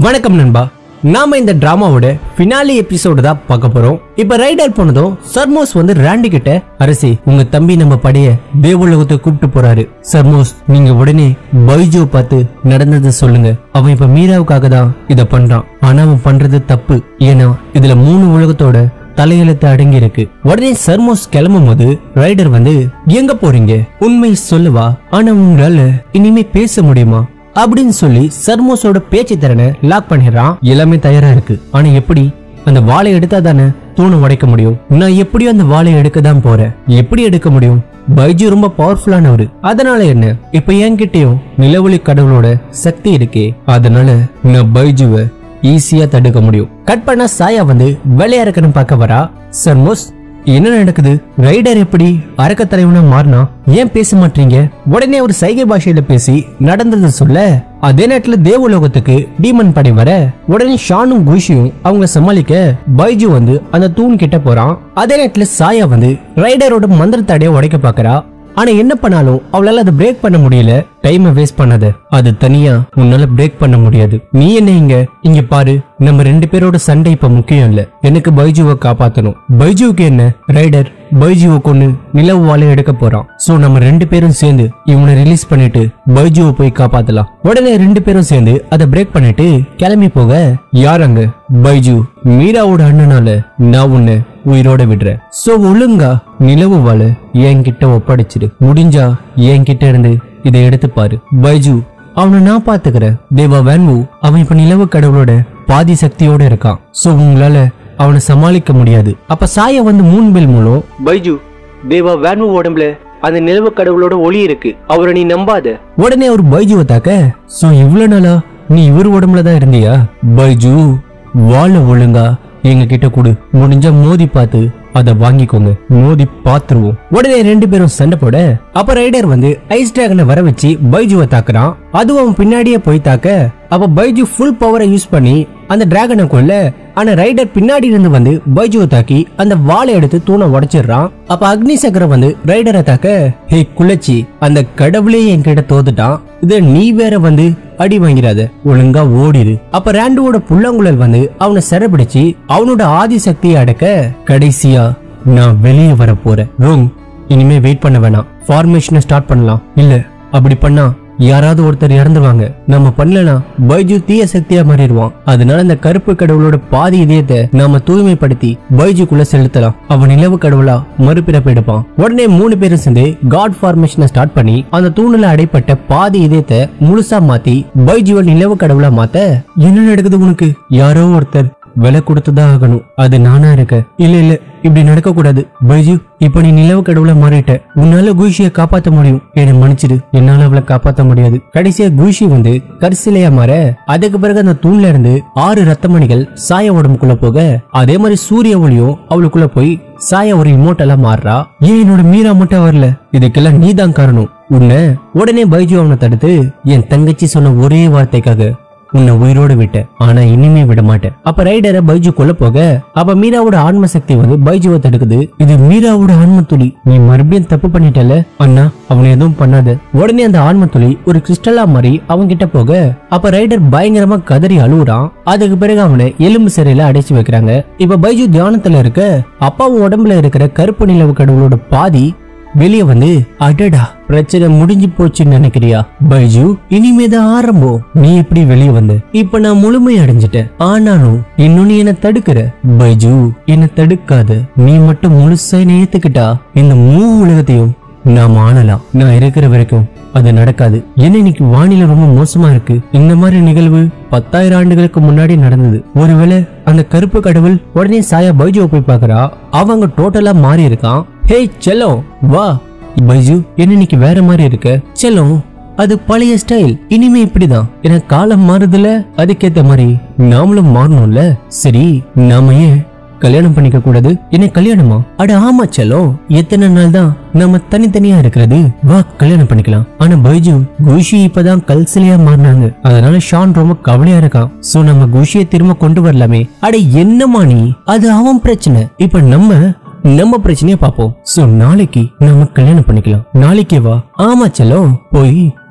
வணக்கம் நண்பா நாம இந்த டிராமாவோட ஃபினாலி எபிசோடு தான் பார்க்க போறோம் இப்ப ரைடர் போனதும் சர்மோஸ் வந்து ராண்டி கிட்ட அரசி உங்க தம்பி நம்ம படைய தேவலோகத்தை கூப்பிட்டு போறாரு சர்மோஸ் நீங்க உடனே பைஜோ பார்த்து நடந்ததை சொல்லுங்க அவன் இப்ப மீராவுக்காக தான் இத பண்றான் ஆனா அவன் பண்றது தப்பு ஏன்னா இதுல மூணு உலகத்தோட தலையெழுத்து அடங்கி இருக்கு உடனே சர்மோஸ் கிளம்பும் போது ரைடர் வந்து எங்க போறீங்க உண்மை சொல்லுவா ஆனா உங்களால இனிமே பேச முடியுமா அப்படின்னு சொல்லி சர்மோஸோட பேச்சு திறனை லாக் பண்ணிடுறான் எல்லாமே தயாரா இருக்கு ஆனா எப்படி அந்த வாளை எடுத்தா தானே தூணை உடைக்க முடியும் நான் எப்படியும் அந்த வாளை எடுக்க தான் போறேன் எப்படி எடுக்க முடியும் பைஜு ரொம்ப பவர்ஃபுல்லானவரு அதனால என்ன இப்ப என்கிட்டயும் நிலவொளி கடவுளோட சக்தி இருக்கே அதனால நான் பைஜுவை ஈஸியா தடுக்க முடியும் கட் பண்ண சாயா வந்து விளையாடுக்கணும் பார்க்க வரா சர்மோஸ் என்ன நடக்குது ரைடர் எப்படி அரக்க தலைவனா மாறினா ஏன் பேச மாட்டீங்க உடனே ஒரு சைகை பாஷையில பேசி நடந்ததை சொல்ல அதே நேரத்துல தேவலோகத்துக்கு டீமன் படை வர உடனே ஷானும் குஷியும் அவங்க சமாளிக்க பைஜு வந்து அந்த தூண் கிட்ட போறான் அதே நேரத்துல சாயா வந்து ரைடரோட மந்திர தடையை உடைக்க பாக்குறா ஆனா என்ன பண்ணாலும் அவளால அதை பிரேக் பண்ண முடியல டைமை வேஸ்ட் பண்ணாத அது தனியா உன்னால பிரேக் பண்ண முடியாது நீ என்ன இங்க இங்க பாரு நம்ம ரெண்டு பேரோட சண்டை இப்ப முக்கியம் இல்ல எனக்கு பைஜுவை காப்பாத்தணும் பைஜுவுக்கு என்ன ரைடர் பைஜுவை கொண்டு நிலவு வாழை எடுக்க போறான் சோ நம்ம ரெண்டு பேரும் சேர்ந்து இவனை ரிலீஸ் பண்ணிட்டு பைஜுவை போய் காப்பாத்தலாம் உடனே ரெண்டு பேரும் சேர்ந்து அதை பிரேக் பண்ணிட்டு கிளம்பி போக யார் அங்க பைஜு மீராவோட அண்ணனால நான் உன்னை உயிரோட விடுறேன் சோ ஒழுங்கா நிலவு வாழ என்கிட்ட ஒப்படைச்சிடு முடிஞ்சா என்கிட்ட இருந்து இதை எடுத்து பாரு பைஜு அவனை நான் பாத்துக்கிறேன் தேவா வேன்வு அவன் இப்ப நிலவு கடவுளோட பாதி சக்தியோட இருக்கான் சோ உங்களால அவனை சமாளிக்க முடியாது அப்ப சாய வந்து மூன்பில் மூலம் பைஜு தேவா வேன்வு உடம்புல அந்த நிலவு கடவுளோட ஒளி இருக்கு அவரை நீ நம்பாத உடனே அவர் பைஜுவை தாக்க சோ இவ்வளவு நாளா நீ இவர் உடம்புல தான் இருந்தியா பைஜு வாழ ஒழுங்கா எங்க கிட்ட கொடு முடிஞ்சா மோதி பார்த்து அத வாங்கிக்கோங்க மோதி பாத்துருவோம் உடனே ரெண்டு பேரும் சண்டை போட அப்ப ரைடர் வந்து ஐஸ் டிராகனை வர வச்சு பைஜுவை தாக்குறான் அதுவும் அவன் பின்னாடியே போய் தாக்க அப்ப பைஜு ஃபுல் பவரை யூஸ் பண்ணி அந்த டிராகனை கொல்ல ஆனா ரைடர் பின்னாடி இருந்து வந்து பைஜுவை தாக்கி அந்த வாளை எடுத்து தூணை உடைச்சிடுறான் அப்ப அக்னி சக்கரம் வந்து ரைடரை தாக்க ஹே குலச்சி அந்த கடவுளே என்கிட்ட தோத்துட்டான் இத நீ வேற வந்து அடி வாங்கிறாத ஒழுங்கா ஓடிடு அப்ப ராண்டுவோட புள்ளங்குழல் வந்து அவனை சிறைபிடிச்சு அவனோட ஆதி சக்தியை அடக்க கடைசியா நான் வெளியே வர போறேன் ரோங் இனிமே வெயிட் பண்ண வேணாம் ஃபார்மேஷனை ஸ்டார்ட் பண்ணலாம் இல்ல அப்படி பண்ணா யாராவது ஒருத்தர் இறந்துருவாங்க நம்ம பண்ணலனா பைஜு தீய சக்தியா மாறிடுவான் அதனால இந்த கருப்பு கடவுளோட பாதி இதயத்தை நாம தூய்மைப்படுத்தி பைஜுக்குள்ள செலுத்தலாம் அவன் நிலவு கடவுளா மறுபிறப்பு எடுப்பான் உடனே மூணு பேரும் சேர்ந்து காட் ஃபார்மேஷனை ஸ்டார்ட் பண்ணி அந்த தூணுல அடைப்பட்ட பாதி இதயத்தை முழுசா மாத்தி பைஜுவை நிலவு கடவுளா மாத்த என்ன நடக்குது உனக்கு யாரோ ஒருத்தர் விலை கொடுத்துதான் ஆகணும் அது நானா இருக்க இல்ல இல்ல இப்படி நடக்க கூடாது பைஜு இப்ப நீ நிலவு கடவுள மாறிட்ட உன்னால குஷிய காப்பாத்த முடியும் என்னை மன்னிச்சிடு என்னால அவளை காப்பாத்த முடியாது கடைசியா குஷி வந்து கரிசிலையா மாற அதுக்கு பிறகு அந்த தூண்ல இருந்து ஆறு ரத்த மணிகள் சாய உடம்புக்குள்ள போக அதே மாதிரி சூரிய ஒளியும் அவளுக்குள்ள போய் சாய ஒரு இமோட்டலா மாறுறா ஏன் என்னோட மீரா மட்டும் வரல இதுக்கெல்லாம் நீதான் காரணம் உன்னை உடனே பைஜு அவனை தடுத்து என் தங்கச்சி சொன்ன ஒரே வார்த்தைக்காக உன்னை உயிரோட விட்டேன் ஆனா இனிமே விட மாட்டேன் அப்ப ரைடரை பைஜு கொல்ல போக அப்ப மீராவோட ஆன்ம சக்தி வந்து பைஜுவை தடுக்குது இது மீராவோட ஆன்ம துளி நீ மறுபடியும் தப்பு பண்ணிட்டல அண்ணா அவனை எதுவும் பண்ணாத உடனே அந்த ஆன்ம துளி ஒரு கிறிஸ்டலா மாதிரி அவங்க கிட்ட போக அப்ப ரைடர் பயங்கரமா கதறி அழுவுறான் அதுக்கு பிறகு அவனை எலும்பு சிறையில அடைச்சு வைக்கிறாங்க இப்ப பைஜு தியானத்துல இருக்க அப்பாவும் உடம்புல இருக்கிற கருப்பு நிலவு கடவுளோட பாதி வெளியே வந்து அடடா பிரச்சனை முடிஞ்சு போச்சுன்னு நினைக்கிறியா பைஜு இனிமேதான் ஆரம்பம் நீ எப்படி வெளியே வந்த இப்ப நான் முழுமை அடைஞ்சிட்டேன் ஆனாலும் இன்னும் நீ என்ன தடுக்கிற பைஜு என்ன தடுக்காத நீ மட்டும் முழுசா என்னை ஏத்துக்கிட்டா இந்த மூ உலகத்தையும் நாம் ஆளலாம் நான் இருக்கிற வரைக்கும் அது நடக்காது ஏன்னா இன்னைக்கு வானிலை ரொம்ப மோசமா இருக்கு இந்த மாதிரி நிகழ்வு பத்தாயிரம் ஆண்டுகளுக்கு முன்னாடி நடந்தது ஒருவேளை அந்த கருப்பு கடவுள் உடனே சாயா பைஜுவை போய் பாக்குறா அவங்க டோட்டலா மாறி இருக்கான் ஹேய் செல்லம் வா பைஜு என்ன இன்னைக்கு வேற மாதிரி இருக்க செல்லம் அது பழைய ஸ்டைல் இனிமே இப்படிதான் ஏன்னா காலம் மாறுதுல அதுக்கேத்த மாதிரி நாமளும் மாறணும்ல சரி நாம ஏன் கல்யாணம் பண்ணிக்க கூடாது என்ன கல்யாணமா அட ஆமா செல்லம் எத்தனை நாள் தான் நம்ம தனித்தனியா இருக்கிறது வா கல்யாணம் பண்ணிக்கலாம் ஆனா பைஜு குஷி இப்பதான் கல் சிலையா மாறினாங்க அதனால ஷான் ரொம்ப கவலையா இருக்கான் சோ நம்ம குஷியை திரும்ப கொண்டு வரலாமே அட என்னமா நீ அது அவன் பிரச்சனை இப்ப நம்ம நம்ம பிரச்சனைய பாப்போம் சோ நாளைக்கு நாம கல்யாணம் பண்ணிக்கலாம் நாளைக்கே வா ஆமா செல்லம் போய்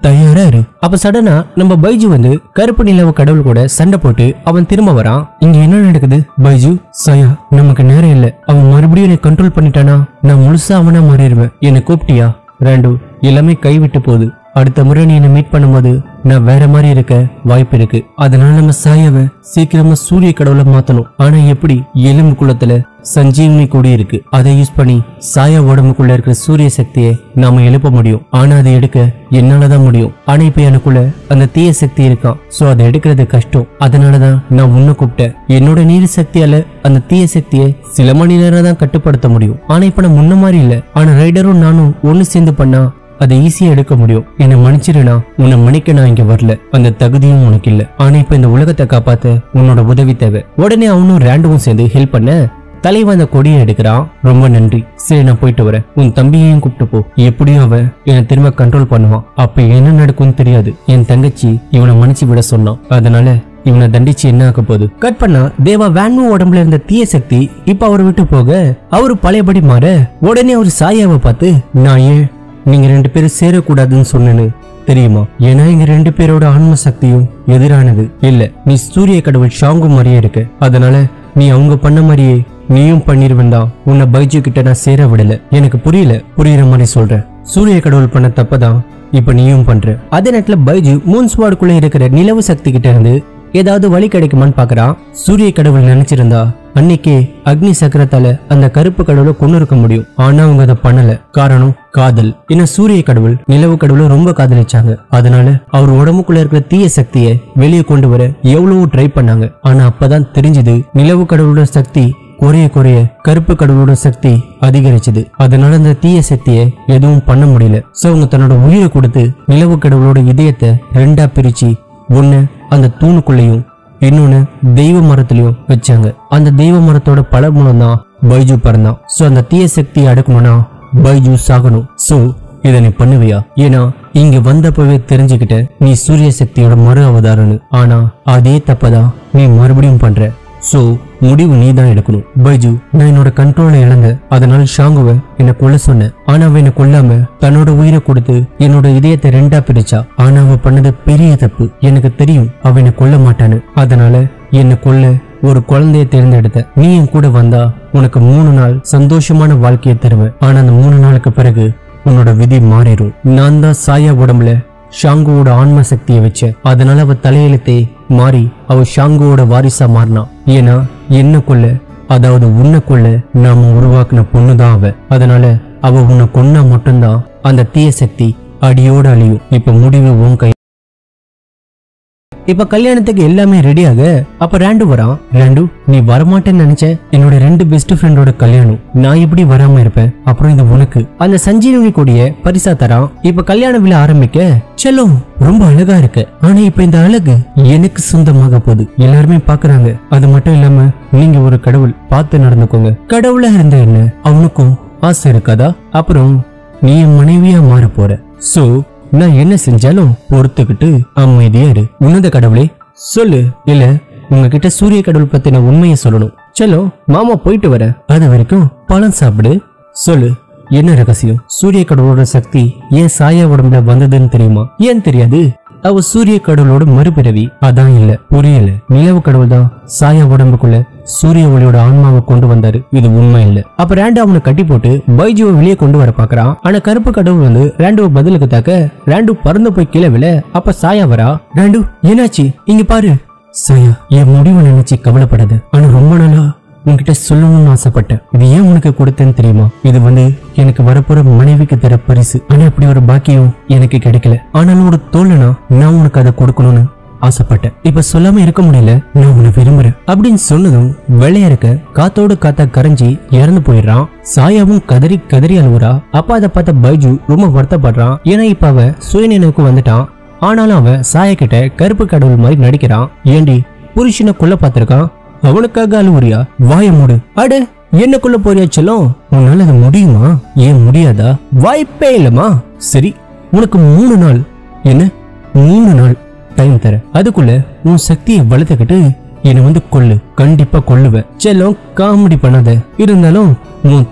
தயாரா இரு அப்ப சடனா நம்ம பைஜு வந்து கருப்பு நிலவு கடவுள் கூட சண்டை போட்டு அவன் திரும்ப வரான் இங்க என்ன நடக்குது பைஜு சாயா நமக்கு நேரம் இல்ல அவன் மறுபடியும் என்னை கண்ட்ரோல் பண்ணிட்டானா நான் முழுசா அவனா மாறிடுவேன் என்னை கூப்பிட்டியா ராண்டு எல்லாமே கைவிட்டு போகுது அடுத்த முறை நீ என்னை மீட் பண்ணும்போது நான் வேற மாதிரி இருக்க வாய்ப்பு இருக்கு அதனால நம்ம சாயாவை சீக்கிரமா சூரிய கடவுளை மாத்தணும் ஆனா எப்படி எலும்பு குளத்துல சஞ்சீவனி கொடி இருக்கு அதை யூஸ் பண்ணி சாயா உடம்புக்குள்ள இருக்கிற சூரிய சக்தியை நாம எழுப்ப முடியும் ஆனா அதை எடுக்க என்னாலதான் முடியும் ஆனா இப்ப எனக்குள்ள அந்த தீய சக்தி இருக்கான் சோ அதை எடுக்கிறது கஷ்டம் அதனாலதான் நான் உன்னை கூப்பிட்டேன் என்னோட நீர் சக்தியால அந்த தீய சக்தியை சில மணி நேரம் தான் கட்டுப்படுத்த முடியும் ஆனா இப்ப நான் முன்ன மாதிரி இல்ல ஆனா ரைடரும் நானும் ஒண்ணு சேர்ந்து பண்ணா அதை ஈஸியா எடுக்க முடியும் என்னை மன்னிச்சிருனா உன்னை மன்னிக்க நான் இங்க வரல அந்த தகுதியும் உனக்கு இல்ல ஆனா இப்ப இந்த உலகத்தை காப்பாத்த உன்னோட உதவி தேவை உடனே அவனும் ரேண்டுவும் சேர்ந்து ஹெல்ப் பண்ண தலைவன் அந்த கொடியை எடுக்கிறான் ரொம்ப நன்றி சரி நான் போயிட்டு வரேன் உன் தம்பியையும் கூப்பிட்டு போ எப்படியும் அவன் என்னை திரும்ப கண்ட்ரோல் பண்ணுவான் அப்ப என்ன நடக்கும்னு தெரியாது என் தங்கச்சி இவனை மன்னிச்சு விட சொன்னான் அதனால இவனை தண்டிச்சு என்ன ஆக போகுது கட் பண்ணா தேவா வேன்மு உடம்புல இருந்த தீய சக்தி இப்ப அவர் விட்டு போக அவரு பழையபடி மாற உடனே அவர் சாயாவை பார்த்து நான் ஏன் நீங்க ரெண்டு பேரும் சேரக்கூடாதுன்னு சொன்னேன்னு தெரியுமா ஏன்னா எங்க ரெண்டு பேரோட ஆன்ம சக்தியும் எதிரானது இல்ல நீ சூரிய கடவுள் ஷாங்கு மாதிரியே இருக்க அதனால நீ அவங்க பண்ண மாதிரியே நீயும் பண்ணிருவண்டா உன்னை பைஜு கிட்ட நான் சேர விடல எனக்கு புரியல புரியுற மாதிரி சொல்றேன் சூரிய கடவுள் பண்ண தப்பதான் இப்ப நீயும் பண்ற அதே நேரத்துல பைஜு மூன் ஸ்வாடுக்குள்ள இருக்கிற நிலவு சக்தி கிட்ட இருந்து ஏதாவது வழி கிடைக்குமான்னு பாக்குறான் சூரிய கடவுள் நினைச்சிருந்தா அன்னைக்கே அக்னி சக்கரத்தால அந்த கருப்பு கடவுளை கொண்டு இருக்க முடியும் ஆனா அவங்க அதை பண்ணல காரணம் காதல் ஏன்னா சூரிய கடவுள் நிலவு கடவுளை ரொம்ப காதலிச்சாங்க அதனால அவர் உடம்புக்குள்ள இருக்கிற தீய சக்தியை வெளியே கொண்டு வர எவ்வளவோ ட்ரை பண்ணாங்க ஆனா அப்பதான் தெரிஞ்சது நிலவு கடவுளோட சக்தி குறைய குறைய கருப்பு கடவுளோட சக்தி அதிகரிச்சது அதனால அந்த தீய சக்தியை எதுவும் பண்ண முடியல சோ அவங்க தன்னோட உயிரை கொடுத்து நிலவு கடவுளோட இதயத்தை ரெண்டா பிரிச்சு ஒண்ணு அந்த தூணுக்குள்ளேயும் இன்னொன்னு தெய்வ மரத்திலையும் வச்சாங்க அந்த தெய்வ மரத்தோட பல மூலம் தான் பைஜு பிறந்தான் சோ அந்த தீய சக்தியை அடக்கணும்னா பைஜு சாகணும் சோ இதை நீ பண்ணுவியா ஏன்னா இங்க வந்தப்பவே தெரிஞ்சுக்கிட்ட நீ சூரிய சக்தியோட மறு அவதாரம்னு ஆனா அதே தப்பதான் நீ மறுபடியும் பண்ற சோ முடிவு நீ தான் எடுக்கணும் பைஜு நான் என்னோட கண்ட்ரோலை இழந்தேன் அதனால ஷாங்குவ என்னை கொல்ல சொன்னேன் ஆனா அவ என்னை கொல்லாம தன்னோட உயிரை கொடுத்து என்னோட இதயத்தை ரெண்டா பிரிச்சா ஆனா அவ பண்ணது பெரிய தப்பு எனக்கு தெரியும் அவ என்னை கொல்ல மாட்டான்னு அதனால என்னை கொல்ல ஒரு குழந்தைய தேர்ந்தெடுத்த நீ என் கூட வந்தா உனக்கு மூணு நாள் சந்தோஷமான வாழ்க்கையை தருவேன் ஆனா அந்த மூணு நாளுக்கு பிறகு உன்னோட விதி மாறிடும் நான் தான் சாயா உடம்புல ஷாங்குவோட ஆன்ம சக்தியை வச்சேன் அதனால அவ தலையெழுத்தே மாறி அவ ஷாங்குவோட வாரிசா மாறினா ஏன்னா என்ன கொல்ல அதாவது உன்னை கொல்ல நாம உருவாக்குன பொண்ணுதான் அவ அதனால அவ உன்னை கொன்னா மட்டும்தான் அந்த தீய சக்தி அடியோட அழியும் இப்ப முடிவு உன் கை இப்ப கல்யாணத்துக்கு எல்லாமே ரெடியாக அப்ப ராண்டு வரான் ராண்டு நீ வரமாட்டேன்னு நினைச்ச என்னோட ரெண்டு பெஸ்ட் ஃப்ரெண்டோட கல்யாணம் நான் எப்படி வராம இருப்பேன் அப்புறம் இது உனக்கு அந்த சஞ்சீவனி கொடிய பரிசா தரான் இப்ப கல்யாண விழா ஆரம்பிக்க செல்லம் ரொம்ப அழகா இருக்கு ஆனா இப்ப இந்த அழகு எனக்கு சொந்தமாக போகுது எல்லாருமே பாக்குறாங்க அது மட்டும் இல்லாம நீங்க ஒரு கடவுள் பார்த்து நடந்துக்கோங்க கடவுளா இருந்த என்ன அவனுக்கும் ஆசை இருக்காதா அப்புறம் நீ என் மனைவியா மாற போற சோ நான் என்ன செஞ்சாலும் பொறுத்துக்கிட்டு அமைதியா இரு உன்னத கடவுளே சொல்லு இல்ல உங்ககிட்ட சூரிய கடவுள் பத்தின உண்மையை சொல்லணும் சலோ மாமா போயிட்டு வர அது வரைக்கும் பழம் சாப்பிடு சொல்லு என்ன ரகசியம் சூரிய கடவுளோட சக்தி ஏன் சாயா உடம்புல வந்ததுன்னு தெரியுமா ஏன் தெரியாது அவ சூரிய கடவுளோட மறுபிறவி அதான் இல்ல புரியல நிலவு கடவுள் தான் சாயா உடம்புக்குள்ள சூரிய ஒளியோட ஆன்மாவை கொண்டு வந்தாரு இது உண்மை இல்ல அப்ப ரேண்டு அவனை கட்டி போட்டு பைஜுவை வெளியே கொண்டு வர பாக்குறான் ஆனா கருப்பு கடவுள் வந்து ரேண்டுவ பதிலுக்கு தாக்க ரேண்டு பறந்து போய் கீழே விழ அப்ப சாயா வரா ரேண்டு என்னாச்சு இங்க பாரு சாயா என் முடிவை நினைச்சு கவலைப்படாத ஆனா ரொம்ப நாளா உன்கிட்ட சொல்லணும்னு ஆசைப்பட்டேன் இது ஏன் உனக்கு கொடுத்தேன்னு தெரியுமா இது வந்து எனக்கு வரப்போற மனைவிக்கு தர பரிசு ஆனா அப்படி ஒரு பாக்கியம் எனக்கு கிடைக்கல ஆனாலும் ஒரு தோழனா நான் உனக்கு அதை கொடுக்கணும்னு ஆசைப்பட்டேன் இப்ப சொல்லாம இருக்க முடியல நான் உன்னை விரும்புறேன் அப்படின்னு சொன்னதும் வெள்ளையா இருக்க காத்தோடு காத்தா கரைஞ்சி இறந்து போயிடுறான் சாயாவும் கதறி கதறி அழுவுறா அப்ப அதை பார்த்த பைஜு ரொம்ப வருத்தப்படுறான் ஏன்னா இப்ப அவ சுயநினைவுக்கு வந்துட்டான் ஆனாலும் அவன் சாயா கிட்ட கருப்பு கடவுள் மாதிரி நடிக்கிறான் ஏண்டி புருஷனை கொல்ல பார்த்திருக்கான் அவனுக்காக அழுவுறியா வாய மூடு அட என்னக்குள்ள போறியா செல்லம் உன்னால அது முடியுமா ஏன் முடியாதா வாய்ப்பே இல்லம்மா சரி உனக்கு மூணு நாள் என்ன மூணு நாள் டைம் தர அதுக்குள்ள உன் சக்தியை வளர்த்துக்கிட்டு என்னை வந்து கொல்லு கண்டிப்பா கொல்லுவேன் செல்லம் காமெடி பண்ணாத இருந்தாலும் உன்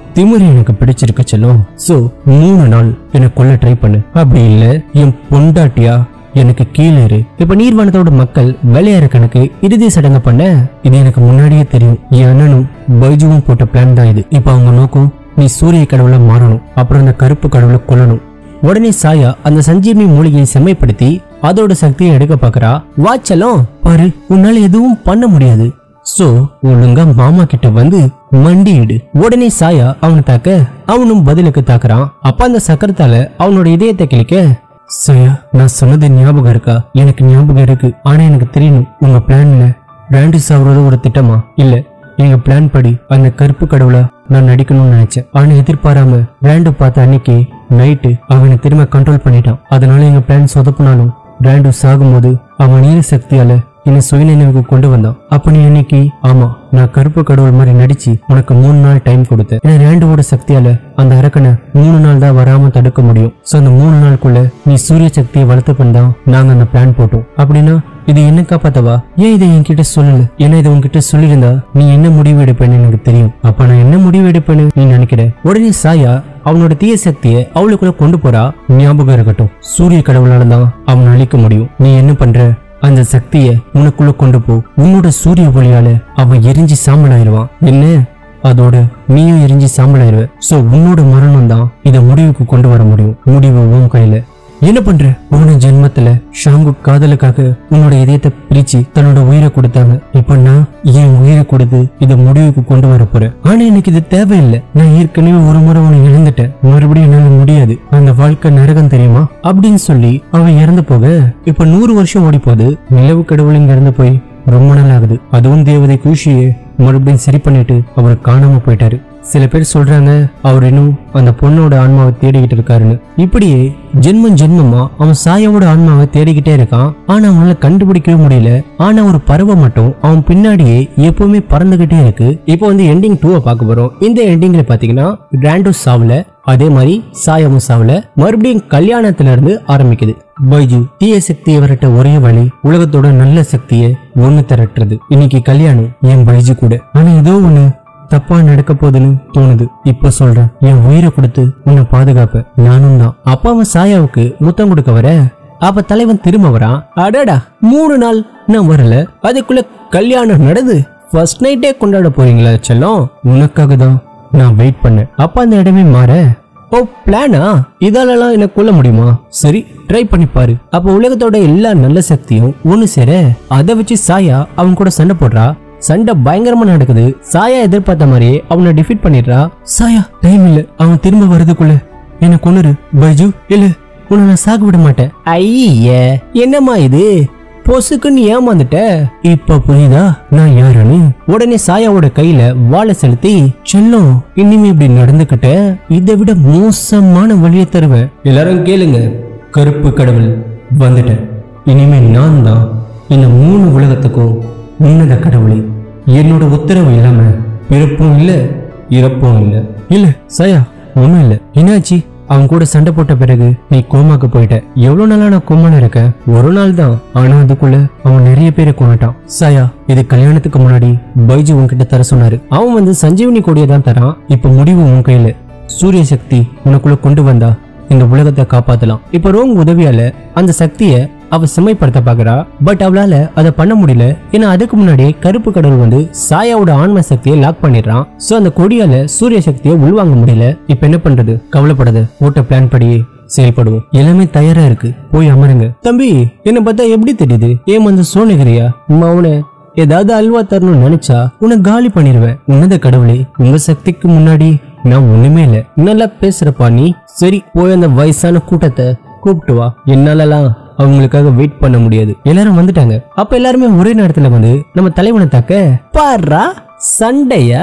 திமிரு எனக்கு பிடிச்சிருக்கு செல்லம் சோ மூணு நாள் என்னை கொல்ல ட்ரை பண்ணு அப்படி இல்ல என் பொண்டாட்டியா எனக்கு கீழே இரு இப்ப நீர்வானத்தோட மக்கள் விளையாடுற கணக்கு இறுதி சடங்கு பண்ண இது எனக்கு முன்னாடியே தெரியும் என் அண்ணனும் பைஜுவும் போட்ட பிளான் தான் இது இப்ப அவங்க நோக்கம் நீ சூரிய கடவுளை மாறணும் அப்புறம் அந்த கருப்பு கடவுளை கொல்லணும் உடனே சாயா அந்த சஞ்சீவனி மூலிகையை செம்மைப்படுத்தி அதோட சக்தியை எடுக்க பாக்குறா வாச்சலம் பாரு உன்னால எதுவும் பண்ண முடியாது சோ ஒழுங்கா மாமா கிட்ட வந்து மண்டியிடு உடனே சாயா அவனை தாக்க அவனும் பதிலுக்கு தாக்குறான் அப்ப அந்த சக்கரத்தால அவனோட இதயத்தை கிழிக்க சாயா நான் சொன்னது ஞாபகம் இருக்கா எனக்கு ஞாபகம் இருக்கு ஆனா எனக்கு தெரியணும் உங்க பிளான்ல ராண்டி சாவுறது ஒரு திட்டமா இல்ல எங்க பிளான் படி அந்த கருப்பு கடவுளா நான் நடிக்கணும்னு நினைச்சேன் ஆனா எதிர்பாராம பிராண்டு பார்த்த அன்னைக்கு நைட்டு அவனை திரும்ப கண்ட்ரோல் பண்ணிட்டான் அதனால எங்க பிளான் சொதப்புனாலும் பிராண்டு சாகும்போது அவன் நீர சக்தியால என்னை சுயநினைவுக்கு கொண்டு வந்தான் அப்ப நீ அன்னைக்கு ஆமா நான் கருப்பு கடவுள் மாதிரி நடிச்சு உனக்கு மூணு நாள் டைம் கொடுத்தேன் ஏன்னா ரேண்டோட சக்தியால அந்த அரக்கனை மூணு நாள் தான் வராம தடுக்க முடியும் சோ அந்த மூணு நாளுக்குள்ள நீ சூரிய சக்தியை வளர்த்து தான் நாங்க அந்த பிளான் போட்டோம் அப்படின்னா இது என்ன காப்பாத்தவா ஏன் இதை என்கிட்ட சொல்லல ஏன்னா இதை உன்கிட்ட சொல்லியிருந்தா நீ என்ன முடிவு எடுப்பேன்னு எனக்கு தெரியும் அப்ப நான் என்ன முடிவு எடுப்பேன்னு நீ நினைக்கிற உடனே சாயா அவனோட தீய சக்தியை அவளுக்குள்ள கொண்டு போறா ஞாபகம் இருக்கட்டும் சூரிய கடவுளால தான் அவனை அழிக்க முடியும் நீ என்ன பண்ற அந்த சக்தியை உனக்குள்ள கொண்டு போ உன்னோட சூரிய ஒளியால அவன் எரிஞ்சு சாம்பலாயிருவான் என்ன அதோட நீயும் எரிஞ்சு சாம்பலாயிருவ சோ உன்னோட மரணம் தான் இதை முடிவுக்கு கொண்டு வர முடியும் முடிவு உன் கையில என்ன பண்ற போன ஜென்மத்துல ஷாங்கு காதலுக்காக உன்னோட இதயத்தை பிரிச்சு தன்னோட உயிரை கொடுத்தாங்க இப்ப நான் என் உயிரை கொடுத்து இதை முடிவுக்கு கொண்டு வர போறேன் ஆனா எனக்கு இது தேவையில்லை நான் ஏற்கனவே ஒரு முறை உன்னை இழந்துட்டேன் மறுபடியும் என்னால முடியாது அந்த வாழ்க்கை நரகம் தெரியுமா அப்படின்னு சொல்லி அவன் இறந்து போக இப்ப நூறு வருஷம் ஓடி போகுது நிலவு கடவுள் இங்க இறந்து போய் ரொம்ப நாள் ஆகுது அதுவும் தேவதை குஷியை மறுபடியும் சரி பண்ணிட்டு அவர் காணாம போயிட்டாரு சில பேர் சொல்றாங்க அவர் இன்னும் அந்த பொண்ணோட ஆன்மாவை தேடிக்கிட்டு இருக்காருன்னு இப்படியே ஜென்மம் ஜென்மமா அவன் சாயாவோட ஆன்மாவை தேடிக்கிட்டே இருக்கான் ஆனா அவனால கண்டுபிடிக்கவே முடியல ஆனா ஒரு பறவை மட்டும் அவன் பின்னாடியே எப்பவுமே பறந்துகிட்டே இருக்கு இப்போ வந்து எண்டிங் டூவை பார்க்க போறோம் இந்த எண்டிங்ல பாத்தீங்கன்னா ராண்டோ சாவுல அதே மாதிரி சாயமும் சாவுல மறுபடியும் கல்யாணத்துல இருந்து ஆரம்பிக்குது பைஜு தீய சக்தியை விரட்ட ஒரே வழி உலகத்தோட நல்ல சக்தியை ஒண்ணு திரட்டுறது இன்னைக்கு கல்யாணம் என் பைஜு கூட ஆனா ஏதோ ஒண்ணு தப்பா நடக்க போகுதுன்னு தோணுது இப்ப சொல்றேன் என் உயிரை கொடுத்து உன்னை பாதுகாப்ப நானும் தான் அப்பாவும் சாயாவுக்கு முத்தம் கொடுக்க வர அப்ப தலைவன் திரும்ப வரான் அடடா மூணு நாள் நான் வரல அதுக்குள்ள கல்யாணம் நடந்து ஃபர்ஸ்ட் நைட்டே கொண்டாட போறீங்களா செல்லம் உனக்காக தான் நான் வெயிட் பண்ணேன் அப்ப அந்த இடமே மாற ஓ பிளானா இதாலலாம் என்ன கொல்ல முடியுமா சரி ட்ரை பண்ணி பாரு அப்ப உலகத்தோட எல்லா நல்ல சக்தியும் ஒண்ணு சேர அதை வச்சு சாயா அவன் கூட சண்டை போடுறா சண்டை பயங்கரமா நடக்குது சாயா எதிர்பார்த்த மாதிரியே அவனை டிஃபீட் பண்ணிடுறா சாயா டைம் இல்ல அவன் திரும்ப வர்றதுக்குள்ள என்ன கொன்னுரு பைஜு இல்ல உன்னை நான் சாக விட மாட்டேன் ஐய என்னம்மா இது பொசுக்குன்னு ஏமாந்துட்ட இப்ப புரியுதா நான் யாருன்னு உடனே சாயாவோட கையில வாழை செலுத்தி செல்லம் இனிமே இப்படி நடந்துக்கிட்ட இதை விட மோசமான வழியை தருவேன் எல்லாரும் கேளுங்க கருப்பு கடவுள் வந்துட்டேன் இனிமே நான் தான் இந்த மூணு உலகத்துக்கும் உன்னத கடவுளே என்னோட உத்தரவு இல்லாம பிறப்பும் இல்ல இறப்பும் இல்ல இல்ல சாயா ஒண்ணும் இல்ல என்னாச்சு அவன் கூட சண்டை போட்ட பிறகு நீ கோமாக்கு போயிட்ட எவ்வளவு நாளா நான் கோமால இருக்க ஒரு நாள் தான் ஆனா அதுக்குள்ள அவன் நிறைய பேரை கொண்டுட்டான் சாயா இது கல்யாணத்துக்கு முன்னாடி பைஜு உன்கிட்ட தர சொன்னாரு அவன் வந்து சஞ்சீவனி கொடியை தான் தரான் இப்ப முடிவு உன் கையில சூரிய சக்தி உனக்குள்ள கொண்டு வந்தா இந்த உலகத்தை காப்பாத்தலாம் இப்ப ரோங் உதவியால அந்த சக்தியை அவ செம்மைப்படுத்த பாக்குறா பட் அவளால அதை பண்ண முடியல ஏன்னா அதுக்கு முன்னாடியே கருப்பு கடவுள் வந்து சாயாவோட ஆன்ம சக்தியை லாக் பண்ணிடுறான் சோ அந்த கொடியால சூரிய சக்தியை உள்வாங்க முடியல இப்ப என்ன பண்றது கவலைப்படாத ஓட்ட பிளான் படியே செயல்படுவோம் எல்லாமே தயாரா இருக்கு போய் அமருங்க தம்பி என்ன பார்த்தா எப்படி தெரியுது ஏன் வந்து சோனகிரியா மௌன ஏதாவது அல்வா தரணும்னு நினைச்சா உன்னை காலி பண்ணிடுவேன் உன்னத கடவுளே உங்க சக்திக்கு முன்னாடி நான் ஒண்ணுமே இல்ல நல்லா பேசுறப்பா நீ சரி போய் அந்த வயசான கூட்டத்தை கூப்பிட்டு வா என்னாலலாம் அவங்களுக்காக வெயிட் பண்ண முடியாது எல்லாரும் வந்துட்டாங்க அப்ப எல்லாருமே ஒரே நேரத்துல வந்து நம்ம தலைவனை தாக்க பாரா சண்டையா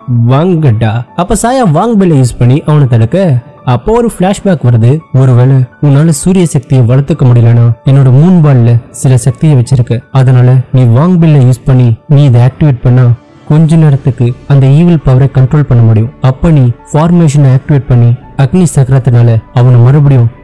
வாங்கடா அப்ப சாயா வாங் பெல்ல யூஸ் பண்ணி அவனை தடுக்க அப்போ ஒரு பிளாஷ்பேக் வருது ஒருவேளை உன்னால சூரிய சக்தியை வளர்த்துக்க முடியலனா என்னோட மூன் பால்ல சில சக்தியை வச்சிருக்க அதனால நீ வாங் பில்ல யூஸ் பண்ணி நீ இதை ஆக்டிவேட் பண்ணா கொஞ்ச நேரத்துக்கு அந்த ஈவில் பவரை கண்ட்ரோல் பண்ண முடியும் அப்ப நீ ஃபார்மேஷனை ஆக்டிவேட் பண்ணி அக்னி சக்கரத்தினால அவனை மறுபடியும்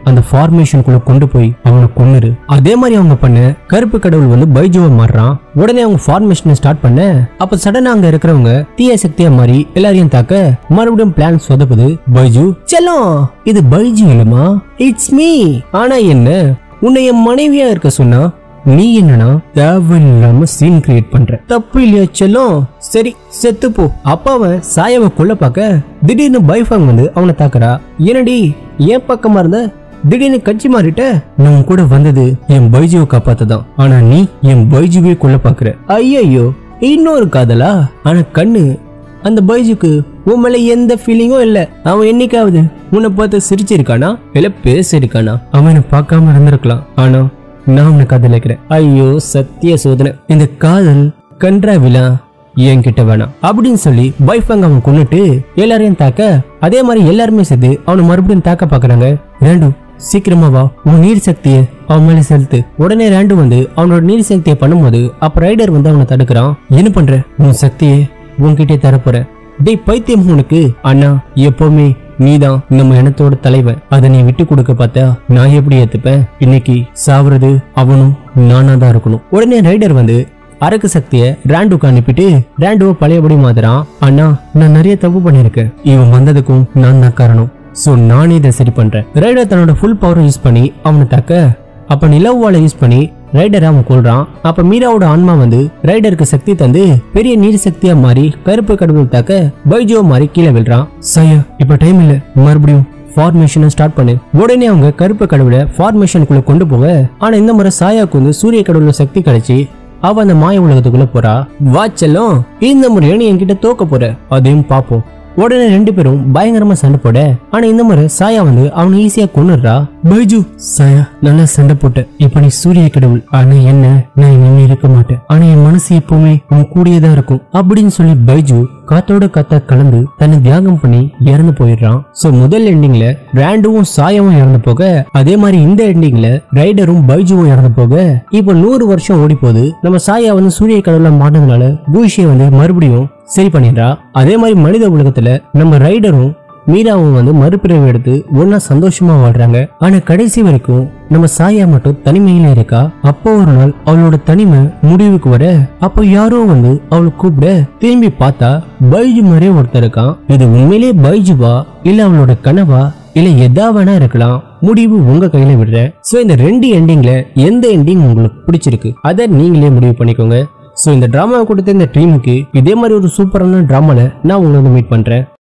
அந்த ஃபார்மேஷனுக்குள்ள கொண்டு போய் அவனை கொன்னுரு அதே மாதிரி அவங்க பண்ண கருப்பு கடவுள் வந்து பைஜுவா மாறுறான் உடனே அவங்க ஃபார்மேஷனை ஸ்டார்ட் பண்ண அப்ப சடனா அங்க இருக்கிறவங்க தீய சக்தியா மாறி எல்லாரையும் தாக்க மறுபடியும் பிளான் சொதப்புது பைஜு செல்லம் இது பைஜு இல்லமா இட்ஸ் மீ ஆனா என்ன உன்னை என் மனைவியா இருக்க சொன்னா நீ என்னன்னா தேவையில்லாம சீன் கிரியேட் பண்ற தப்பு இல்லையா செல்லம் சரி செத்து போ அப்ப அவன் சாயாவை கொல்ல பார்க்க திடீர்னு பைஃபாங் வந்து அவனை தாக்குறா என்னடி ஏன் பக்கமா இருந்த திடீர்னு கட்சி மாறிட்ட நான் கூட வந்தது என் பைஜுவை காப்பாத்ததான் ஆனா நீ என் பைஜுவே கொல்ல பாக்குற ஐயையோ இன்னொரு காதலா ஆனா கண்ணு அந்த பைஜுக்கு உன் மேல எந்த ஃபீலிங்கும் இல்ல அவன் என்னைக்காவது உன்னை பார்த்து சிரிச்சிருக்கானா இல்ல பேசிருக்கானா அவனை பார்க்காம இருந்திருக்கலாம் ஆனா நான் உன்னை காதலிக்கிறேன் ஐயோ சத்திய சோதனை இந்த காதல் கன்றாவிலா என்கிட்ட வேணாம் அப்படின்னு சொல்லி பைஃபங்க அவன் கொன்னுட்டு எல்லாரையும் தாக்க அதே மாதிரி எல்லாருமே சேர்ந்து அவனை மறுபடியும் தாக்க பாக்குறாங்க ரேண்டு சீக்கிரமா வா உன் நீர் சக்தியை அவன் மேல செலுத்து உடனே ரேண்டு வந்து அவனோட நீர் சக்தியை பண்ணும்போது அப்ப ரைடர் வந்து அவனை தடுக்கிறான் என்ன பண்ற உன் சக்தியை உன்கிட்டே தரப்போற டேய் பைத்தியம் உனக்கு அண்ணா எப்பவுமே நீதான் நம்ம இனத்தோட தலைவன் அதை நீ விட்டு கொடுக்க பார்த்தா நான் எப்படி ஏத்துப்பேன் இன்னைக்கு சாவுறது அவனும் நானா தான் இருக்கணும் உடனே ரைடர் வந்து அரக்கு சக்தியை ரேண்டுக்கு அனுப்பிட்டு ரேண்டுவ பழையபடி மாத்துறான் அண்ணா நான் நிறைய தப்பு பண்ணிருக்கேன் இவன் வந்ததுக்கும் நான் தான் காரணம் சோ நானே இதை சரி பண்றேன் ரைடர் தன்னோட ஃபுல் பவரை யூஸ் பண்ணி அவனை தாக்க அப்ப நிலவால யூஸ் பண்ணி ரைடரை அவன் கொள்றான் அப்ப மீராவோட ஆன்மா வந்து ரைடருக்கு சக்தி தந்து பெரிய நீர் சக்தியா மாறி கருப்பு கடவுள் தாக்க பைஜோ மாறி கீழே விழுறான் சையா இப்ப டைம் இல்ல மறுபடியும் ஃபார்மேஷனை ஸ்டார்ட் பண்ணு உடனே அவங்க கருப்பு கடவுளை ஃபார்மேஷனுக்குள்ள கொண்டு போக ஆனா இந்த முறை சாயாக்கு வந்து சூரிய கடவுளோட சக்தி கிடைச்சி அவ அந்த மாய உலகத்துக்குள்ள போறா வாச்செல்லம் இந்த முறை நீ என்கிட்ட தோக்க போற அதையும் பாப்போம் உடனே ரெண்டு பேரும் பயங்கரமா சண்டை போட ஆனா இந்த முறை சாயா வந்து அவனை ஈஸியா கொன்னுடுறா பைஜு சாயா நல்லா சண்டை போட்ட இப்ப நீ சூரிய கடவுள் ஆனா என்ன நான் இனிமே இருக்க மாட்டேன் ஆனா என் மனசு எப்பவுமே உன் கூடயே தான் இருக்கும் அப்படின்னு சொல்லி பைஜு காத்தோட காத்தா கலந்து தன்னை தியாகம் பண்ணி இறந்து போயிடுறான் சோ முதல் எண்டிங்ல ரேண்டுவும் சாயாவும் இறந்து போக அதே மாதிரி இந்த எண்டிங்ல ரைடரும் பைஜுவும் இறந்து போக இப்போ நூறு வருஷம் ஓடி போகுது நம்ம சாயா வந்து சூரிய கடவுள மாட்டினதுனால பூஷியை வந்து மறுபடியும் சரி பண்ணிடுறா அதே மாதிரி மனித உலகத்துல நம்ம ரைடரும் மீராவும் வந்து மறுபிறவி எடுத்து ஒன்னா சந்தோஷமா வாழ்றாங்க ஆனா கடைசி வரைக்கும் நம்ம சாயா மட்டும் தனிமையில இருக்கா அப்போ ஒரு நாள் அவளோட தனிமை முடிவுக்கு வர அப்போ யாரோ வந்து அவளை கூப்பிட திரும்பி பார்த்தா பைஜு மாதிரியே ஒருத்தர் இருக்கான் இது உண்மையிலேயே பைஜுவா இல்ல அவளோட கனவா இல்ல எதா வேணா இருக்கலாம் முடிவு உங்க கையில விடுற சோ இந்த ரெண்டு எண்டிங்ல எந்த எண்டிங் உங்களுக்கு பிடிச்சிருக்கு அதை நீங்களே முடிவு பண்ணிக்கோங்க சோ இந்த டிராமாவை கொடுத்த இந்த டீமுக்கு இதே மாதிரி ஒரு சூப்பரான டிராமால நான் உங்களை வந்து மீட் பண்றேன்